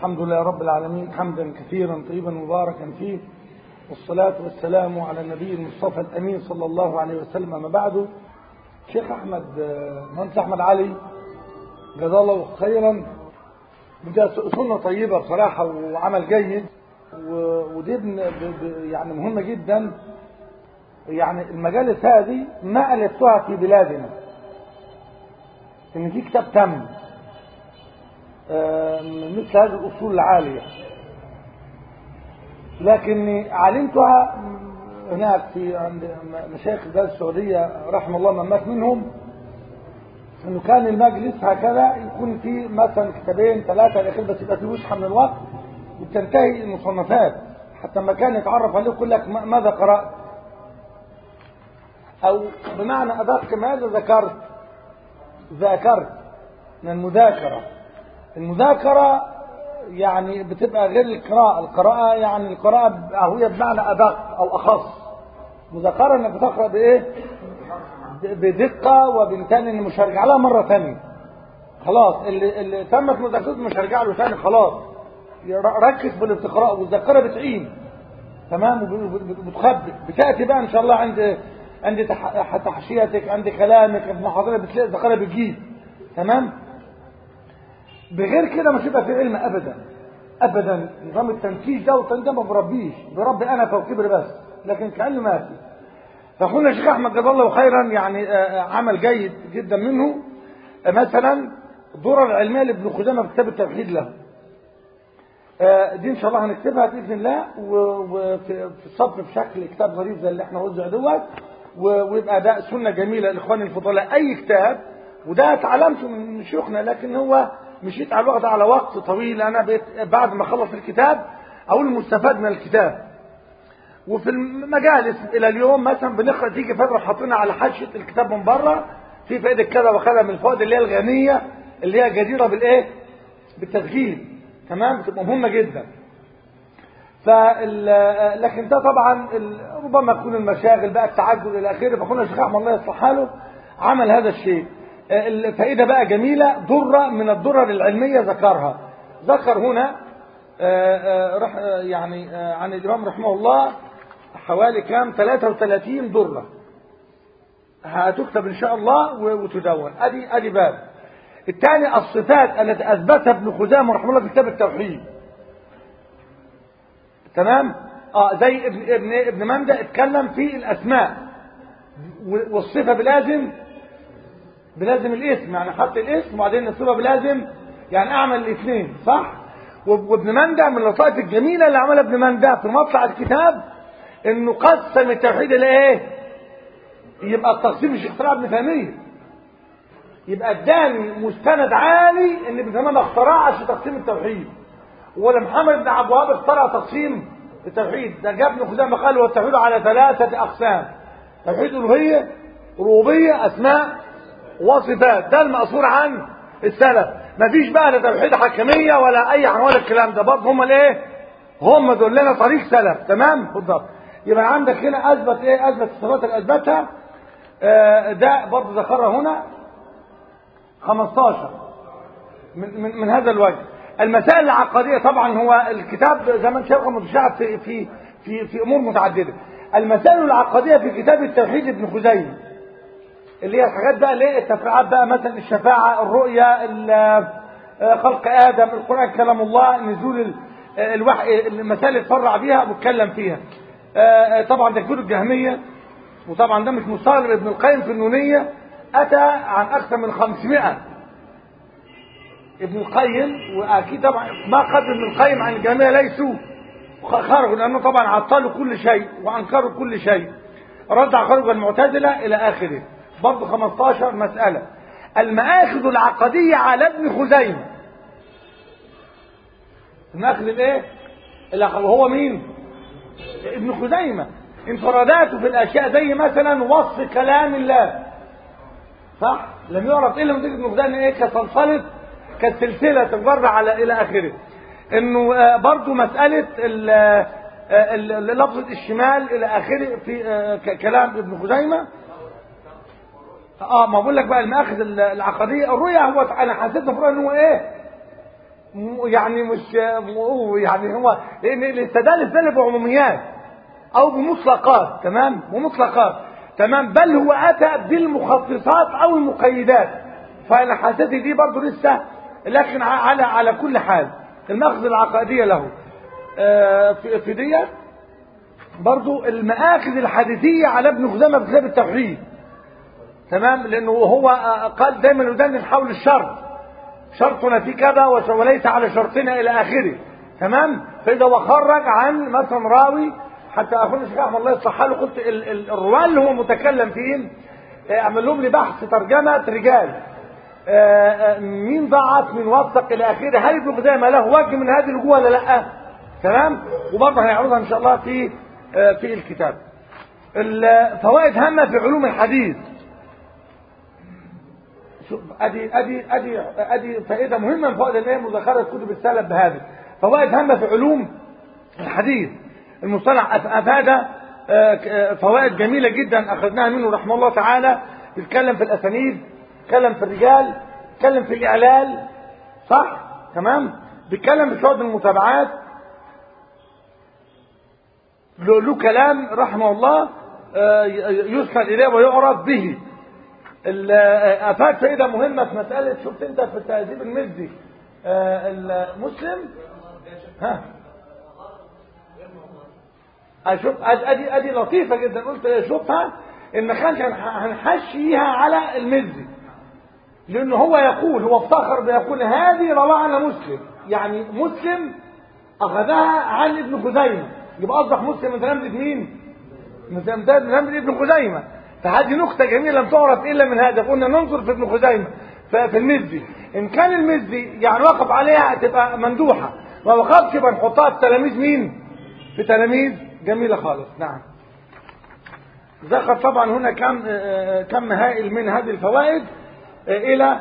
الحمد لله رب العالمين حمدا كثيرا طيبا مباركا فيه والصلاة والسلام على النبي المصطفى الأمين صلى الله عليه وسلم أما بعد شيخ أحمد مهندس أحمد علي جزاه الله خيرا ده سنة طيبة بصراحة وعمل جيد ودي يعني مهمة جدا يعني المجالس هذه ما ألفتها في بلادنا إن في كتاب تم مثل هذه الأصول العالية لكني علمتها هناك في عند مشايخ البلاد السعودية رحم الله من مات منهم انه كان المجلس هكذا يكون فيه مثلا كتابين ثلاثة الاخير بس يبقى فيه وشحة من الوقت وبتنتهي المصنفات حتى ما كان يتعرف عليه يقول لك ماذا قرأت او بمعنى ادق ماذا ذكرت ذاكرت من المذاكرة المذاكرة يعني بتبقى غير القراءة القراءة يعني القراءة هي بمعنى أدق أو أخص مذاكرة انك بتقرأ بإيه بدقة وبالتالي ان مش هرجع لها مرة ثانية خلاص اللي, اللي تمت مذاكرته مش هرجع له ثاني خلاص ركز بالاستقراء والذاكرة بتعين تمام وبتخبي بتأتي بقى ان شاء الله عند عند تحشيتك عند كلامك عند محاضرة بتلاقي الذاكرة بتجيب تمام بغير كده مش هيبقى في علم ابدا ابدا نظام التنفيذ ده والتنفيذ ده ما بربيش بربي انا وكبر بس لكن كعلم ما في فاخونا الشيخ احمد جزاه الله خيرا يعني عمل جيد جدا منه مثلا الدورة العلمية لابن خزامة في كتاب التوحيد له دي ان شاء الله هنكتبها باذن الله وفي الصف بشكل كتاب ظريف زي اللي احنا وزع دوت ويبقى ده سنه جميله لاخواني الفضلاء اي كتاب وده اتعلمته من شيوخنا لكن هو مشيت على الوقت على وقت طويل انا بقيت بعد ما اخلص الكتاب اقول المستفاد من الكتاب وفي المجالس الى اليوم مثلا بنقرا تيجي فتره حاطينها على حاشيه الكتاب من بره في فائده كذا وكذا من الفوائد اللي هي الغنيه اللي هي جديره بالايه بالتسجيل تمام بتبقى مهمه جدا فال لكن ده طبعا ربما يكون المشاغل بقى التعجل الى اخره فاخونا الشيخ احمد الله يصلح حاله عمل هذا الشيء الفائدة بقى جميلة درة من الدرر العلمية ذكرها ذكر هنا رح يعني عن الإمام رحمه الله حوالي كام 33 درة هتكتب إن شاء الله وتدون أدي أدي باب الثاني الصفات التي أثبتها ابن خزامة رحمه الله في كتاب التوحيد تمام اه زي ابن ابن ابن مندى اتكلم في الأسماء والصفة بلازم بلازم الاسم يعني حط الاسم وبعدين الصفه بلازم يعني اعمل الاثنين صح وابن مندى من اللطائف الجميله اللي عملها ابن مندى في مطلع الكتاب انه قسم التوحيد لايه يبقى التقسيم مش اختراع ابن تيميه يبقى اداني مستند عالي ان ابن تيميه ما اخترعش تقسيم التوحيد ولا محمد بن عبد الوهاب اخترع تقسيم التوحيد ده جاب ابن خزامه قال والتوحيد على ثلاثه اقسام توحيد الوهيه ربوبيه اسماء وصفات ده المأثور عن السلف مفيش بقى لا توحيد حكمية ولا أي حاجة ولا الكلام ده برضه هم الايه هم دول لنا طريق سلف تمام بالضبط يبقى عندك هنا أثبت إيه أثبت الصفات اللي أثبتها آه ده برضه ذكرها هنا 15 من, من, من هذا الوجه المسائل العقدية طبعا هو الكتاب زي ما انت شايف متشعب في في في في امور متعدده المسائل العقدية في كتاب التوحيد ابن خزيمه اللي هي الحاجات بقى ليه التفريعات بقى مثلا الشفاعة الرؤية خلق آدم القرآن كلام الله نزول الوحي المسائل اللي اتفرع بيها واتكلم فيها طبعا تكفير الجهمية وطبعا ده مش مستغرب ابن القيم في النونية أتى عن أكثر من 500 ابن القيم وأكيد طبعا ما قدر ابن القيم عن الجهمية ليسوا خرجوا لأنه طبعا عطلوا كل شيء وأنكروا كل شيء رد خرج المعتزلة إلى آخره برضه 15 مسألة المآخذ العقدية على ابن خزيمة المآخذ الايه العقدية هو مين ابن خزيمة انفراداته في الأشياء زي مثلا وصف كلام الله صح لم يعرف إلا من ذكر ابن خزيمة ايه كسلسلة كالسلسلة تجر على إلى آخره انه برضه مسألة لفظة الشمال إلى آخره في كلام ابن خزيمة اه ما بقول لك بقى الماخذ العقديه الرؤيا هو انا حسيت في ان هو ايه م- يعني مش م- يعني هو لان الاستدلال استدل بعموميات او بمطلقات تمام بمطلقات تمام بل هو اتى بالمخصصات او المقيدات فانا حسيت دي برضه لسه لكن ع- على على كل حال المأخذ العقائدية له آه، في في ديت برضو المآخذ الحديثية على ابن خزامة في كتاب التوحيد تمام لأنه هو آه، قال دايما يدندن حول الشرط شرطنا في كذا وش- وليس على شرطنا إلى آخره تمام فإذا هو خرج عن مثلا راوي حتى أخونا الشيخ أحمد الله يصح له قلت ال- ال- الرواة اللي هو متكلم فيهم آه، أعمل لهم لي بحث ترجمة رجال آه، آه، مين ضعف من وثق إلى آخره هل ابن خزامة له وجه من هذه الوجوه ولا لأ تمام وبرضه هيعرضها إن شاء الله في آه، في الكتاب الفوائد هامة في علوم الحديث شوف ادي ادي ادي ادي فائده مهمه من فوائد الايه مذاكره كتب السلف بهذا فوائد هامه في علوم الحديث المصطلح أف- افاد آه، ك- آه، فوائد جميله جدا اخذناها منه رحمه الله تعالى بيتكلم في الاسانيد بيتكلم في الرجال بيتكلم في الاعلال صح تمام بيتكلم في شهود المتابعات له له كلام رحمه الله آه، ي- يسند اليه ويعرف به ال- آه، افاد فائده مهمه في مساله شفت انت في التهذيب المزي آه، المسلم ها اشوف أد- ادي ادي لطيفه جدا قلت شوفها ان ما كانش هنح- هنحشيها على المزي لانه هو يقول هو افتخر بيقول هذه رواه مسلم يعني مسلم اخذها عن ابن خزيمه يبقى اصبح مسلم من تلامذه مين من تلامذه ابن خزيمه فهذه نقطة جميلة لم تعرف إلا من هذا قلنا ننظر في ابن خزيمة ف- في المزي إن كان المزي يعني وقف عليها تبقى مندوحة ما وقفش يبقى نحطها في تلاميذ مين؟ في تلاميذ جميلة خالص نعم ذكر طبعا هنا كم آه، كم هائل من هذه الفوائد آه، إلى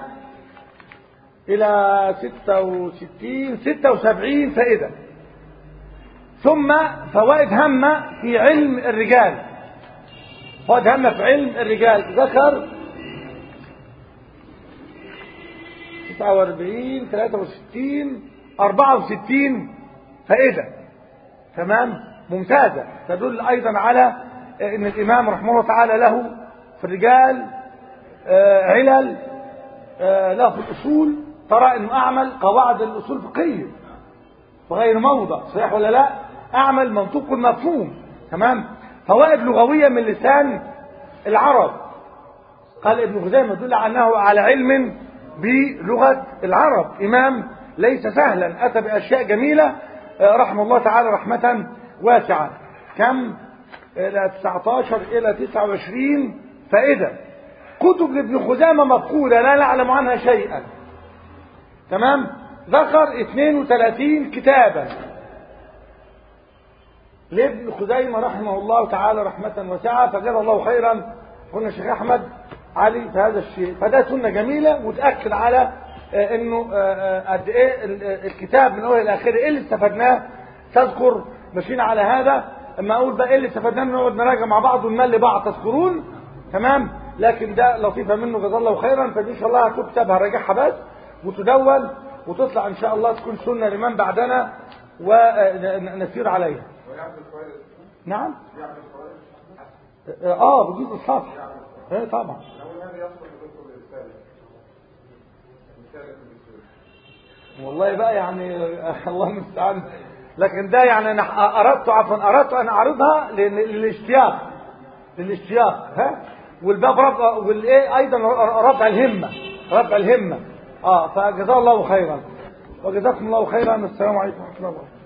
إلى 66 76 فائدة ثم فوائد هامة في علم الرجال فوائد هامة في علم الرجال ذكر 49 63 64 فائدة تمام ممتازة تدل أيضا على أن الإمام رحمه الله تعالى له في الرجال آه، علل آه، له في الأصول ترى أنه أعمل قواعد الأصول الفقهية وغير موضع صحيح ولا لا أعمل منطوق المفهوم تمام فوائد لغوية من لسان العرب قال ابن خزيمة يدل أنه على علم بلغة العرب إمام ليس سهلا أتى بأشياء جميلة آه، رحمه الله تعالى رحمة واسعة كم إلى 19 إلى 29 فائدة كتب لابن خزامة مفقودة لا نعلم عنها شيئا تمام ذكر 32 كتابا لابن خزيمة رحمه الله تعالى رحمة واسعة فجزا الله خيرا هنا الشيخ أحمد علي في هذا الشيء فده سنة جميلة وتأكد على آه، انه آه، آه، قد ايه ال- آه، الكتاب من اول لاخره ايه اللي استفدناه تذكر ماشيين على هذا اما اقول بقى ايه اللي استفدناه نقعد نراجع مع بعض ونملي بعض تذكرون تمام لكن ده لطيفه منه جزاه الله خيرا فان شاء الله هتكتب هراجعها بس وتدون وتطلع ان شاء الله تكون سنه لمن بعدنا ونسير عليها نعم اه بجيب السطح ايه طبعا والله بقى يعني الله المستعان لكن ده يعني انا اردت عفوا اردت ان اعرضها لل- للاشتياق للاشتياق ها والباب رفع والايه ايضا رفع الهمه رفع الهمه اه فجزاه الله خيرا وجزاكم الله خيرا السلام عليكم ورحمه الله وبركاته